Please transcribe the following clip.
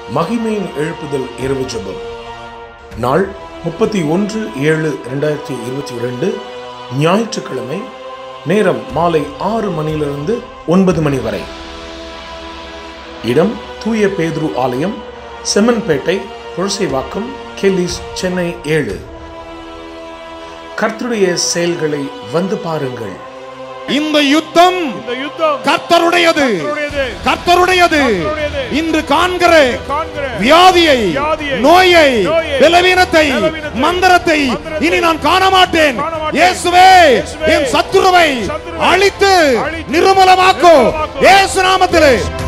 மகிமையின் எழுப்புதல் இரவு ஜெபம் நாள் முப்பத்தி ஒன்று ஏழு ரெண்டாயிரத்தி இருபத்தி இரண்டு ஞாயிற்றுக்கிழமை நேரம் மாலை ஆறு மணியிலிருந்து ஒன்பது மணி வரை இடம் தூய பேதுரு ஆலயம் செம்மன்பேட்டை புரசைவாக்கம் கெல்லிஸ் சென்னை ஏழு கர்த்தருடைய செயல்களை வந்து பாருங்கள் இந்த யுத்தம் இந்த யுத்தம் கர்த்தருடையது கர்த்தருடையது. கர்த்தருடையது கர்த்தருடையது. இன்று காண்கிற காண்கிற வியாதியை வியாதியை, நோயை நோயை, பலவீனத்தை பலவீனத்தை, மந்திரத்தை மந்திரத்தை இனி நான் காண மாட்டேன் காண மாட்டேன். இயேசுவே இயேசுவே, என் சத்துருவை சத்துருவை அழித்து அழித்து நிர்மூலமாக்கோ நிர்மூலமாக்கும். இயேசு நாமத்திலே